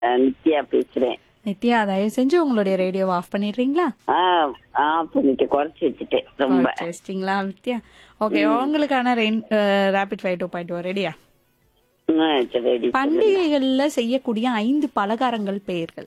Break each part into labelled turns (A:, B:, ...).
A: அஹ், நித்யா பேசுறேன்
B: நித்யா தயவு செஞ்சு உங்களுடைய ரேடியோவை ஆஃப் பண்ணிடுறீங்களா
A: ஆ ஆ பண்ணிட்டு குறைச்சி வச்சுட்டேன் ரொம்ப
B: வச்சிங்களா நித்யா ஓகே உங்களுக்கான rain rapid five two point ரெடியா
A: ஆ, சரி, ready.
B: பண்டிகைகள்ல செய்யக்கூடிய ஐந்து பலகாரங்கள் பெயர்கள்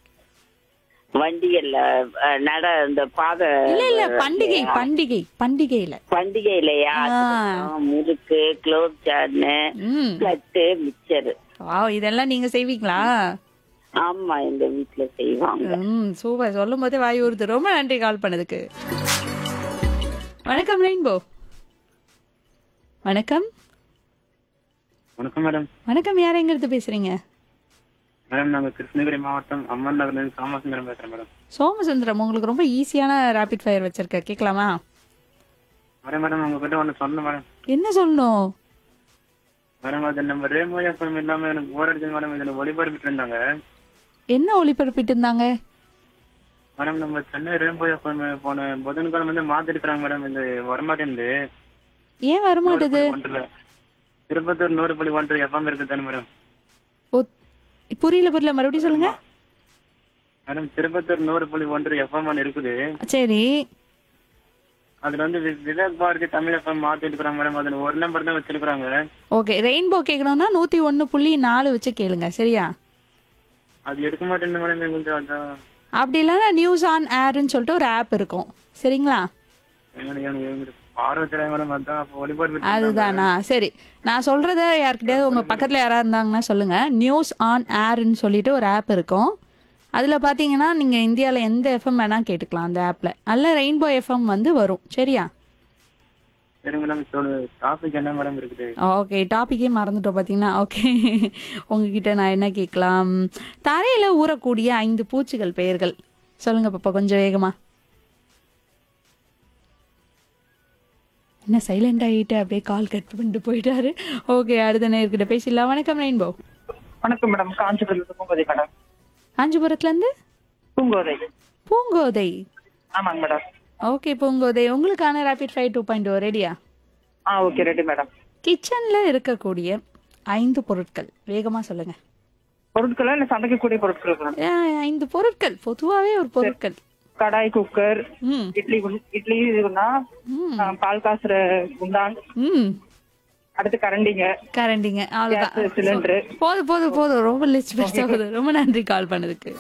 A: வண்டிகள்ல அஹ், நட இந்த பாதை
B: இல்ல இல்ல பண்டிகை பண்டிகை பண்டிகையில
A: பண்டிகையிலயா
B: ஆ.
A: முறுக்கு குலோப் ஜான்னு
B: ம்
A: லட்டு மிச்சர்
B: வாவ் இதெல்லாம் நீங்க செய்வீங்களா
A: ஆமா எங்க வீட்டுல செய்வாங்க
B: ம் சூப்பர் சொல்லும் போதே வாய் ஊறுது ரொம்ப நன்றி கால் பண்ணதுக்கு வணக்கம் ரெயின்போ வணக்கம்
C: வணக்கம் மேடம்
B: வணக்கம் யார் எங்க இருந்து பேசுறீங்க
C: மேடம் நாங்க கிருஷ்ணகிரி மாவட்டம் அம்மன் நகர்ல இருந்து சாமசுந்தரம் பேசுறேன் மேடம்
B: சோமசுந்தரம் உங்களுக்கு ரொம்ப ஈஸியான ரேபிட் ஃபயர் வச்சிருக்க கேட்கலாமா
C: மேடம் மேடம் உங்ககிட்ட ஒண்ணு சொல்லணும் மேடம்
B: என்ன சொல்லணும்
C: மேடம் அது நம்ம ரேமோ எஃப்எம் இல்லாம எனக்கு போர் அடிச்சது மேடம் இதுல ஒளிபரப்பிட்டு இருந்தாங்க
B: என்ன ஒளிபரப்பிட்டு இருந்தாங்க
C: மேடம் நம்ம சென்னை ரேம்போ எஃப்எம் போன புதன்கிழமை வந்து மாத்திருக்கிறாங்க மேடம் இந்த வரமாட்டேந்து
B: ஏன் வரமாட்டுது
C: ஒன்றுல திருப்பத்தூர் நூறு புள்ளி ஒன்று எஃப்எம் இருக்குது தானே மேடம்
B: ஓ, புரியல புரியல மறுபடியும் சொல்லுங்க
C: மேடம் திருப்பத்தூர் நூறு புள்ளி ஒன்று எஃப்எம் ஒன்று இருக்குது
B: சரி
C: அதுல வந்து வி- விவேக் பாரதி தமிழ் எஃப்எம் மாத்திட்டு இருக்கிறாங்க மேடம் அதுல ஒரு நம்பர் தான் வச்சிருக்காங்க
B: ஓகே ரெயின்போ கேட்கணும்னா நூத்தி ஒன்னு புள்ளி நாலு வச்சு கேளுங்க சரியா
C: அது எடுக்க மாட்டேன் மேடம் எங்களுக்கு அதான்
B: அப்படி இல்லைன்னா நியூஸ் ஆன் ஏர்னு சொல்லிட்டு ஒரு ஆப் இருக்கும் சரிங்களா
C: எனக்கு- எனக்கு- எனக்கு பார்வை தெரியாது மேடம் அதான் அப்போ ஒளிபரப்பிட்டு
B: அதுதானா சரி நான் சொல்றத யாருக்கிட்டயாவது உங்க பக்கத்துல யாராவது இருந்தாங்கன்னா சொல்லுங்க நியூஸ் ஆன் ஏர்னு சொல்லிட்டு ஒரு ஆப் இருக்கும் அதுல பாத்தீங்கன்னா நீங்க இந்தியால எந்த எஃப்எம் வேணா கேட்டுக்கலாம் அந்த ஆப்ல அல்ல ரெயின்போ எஃப்எம் வந்து வரும் சரியா
C: சரி மேடம் சொல்லு டாபிக் என்ன மேடம் இருக்குது
B: ஓகே டாபிக்கே மறந்துட்டோம் பார்த்தீங்கன்னா ஓகே உங்ககிட்ட நான் என்ன கேட்கலாம் தரையில ஊறக்கூடிய ஐந்து பூச்சிகள் பெயர்கள் சொல்லுங்க பாப்பா கொஞ்சம் வேகமா என்ன சைலண்ட் ஆகிட்டு அப்படியே கால் கட் பண்ணிட்டு போயிட்டாரு ஓகே அடுத்த நேர்கிட்ட பேசிடலாம் வணக்கம் ரெயின்போ
D: வணக்கம் மேடம் காஞ்சிபுரத்துல பூங்கோதை மேடம்
B: காஞ்சிபுரத்துல இருந்து
D: பூங்கோதை
B: பூங்கோதை
D: ஆமாங்க மேடம்
B: ஓகே பூங்கோதை உங்களுக்கான ரேபிட் ஃபைவ் டூ பாயிண்ட் ரெடியா
D: ஆ ஓகே ரெடி மேடம்
B: கிச்சன்ல இருக்கக்கூடிய ஐந்து பொருட்கள் வேகமா சொல்லுங்க
D: பொருட்களா இல்ல சமைக்கக்கூடிய பொருட்கள் மேடம்
B: அஹ், ஐந்து பொருட்கள் பொதுவாவே ஒரு பொருட்கள்
D: கடாய் குக்கர்
B: ம்
D: இட்லி குண்- இட்லி இதுனா
B: ம்.
D: ஆ, பால் காசுற குண்டான்
B: ம்
D: அடுத்து கரண்டிங்க
B: கரண்டிங்க அவ்வளவுதான்
D: Gas cylinder.
B: போதும் போதும் போதும் ரொம்ப லிஸ்ட் பெருசா போகுது ரொம்ப நன்றி கால் பண்ணதுக்கு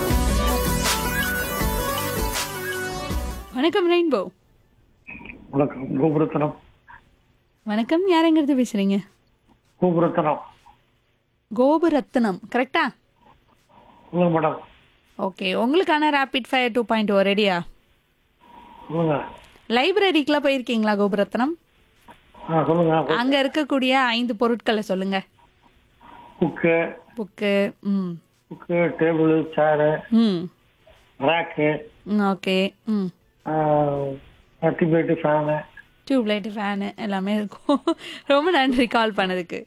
B: வணக்கம் ரெயின்போ
E: வணக்கம் கோபுரத்தனம்
B: வணக்கம் யாரெங்கிறது பேசுறீங்க
E: கோபுரத்தனம்
B: கோபுரத்னம் கரெக்டா
E: சொல்லுங்க மேடம்
B: ஓகே உங்களுக்கான rapid fire two point oh ரெடியா
E: சொல்லுங்க
B: லைப்ரரிக்குலாம் போயிருக்கீங்களா கோபுரத்னம்
E: ஆ சொல்லுங்க
B: அங்க இருக்கக்கூடிய ஐந்து பொருட்களை சொல்லுங்க
E: குக்கு
B: புக்கு ம்
E: குக்கு டேபிள் சேரு
B: ம்
E: ரேக்கு
B: ம் ஓகே ம்
E: டிபேட்டு ஃபேனு
B: டியூப்லைட் ஃபேனு எல்லாமே இருக்கும் ரொம்ப நன்றி கால் பண்ணதுக்கு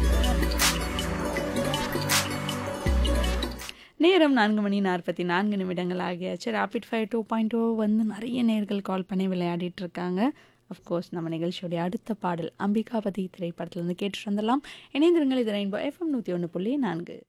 B: நேரம் நான்கு மணி நாற்பத்தி நான்கு நிமிடங்கள் ஆகியாச்சு rapid five two point two வந்து நிறைய நேர்கள் கால் பண்ணி விளையாடிட்டு இருக்காங்க அஃப்கோர்ஸ் நம்ம நிகழ்ச்சியோடைய அடுத்த பாடல் அம்பிகாபதி திரைப்படத்துல இருந்து கேட்டுட்டு வந்துடலாம் இணைந்திருங்கள் இது ரெயின்போ எஃப்எம் நூற்றி ஒன்று புள்ளி நான்கு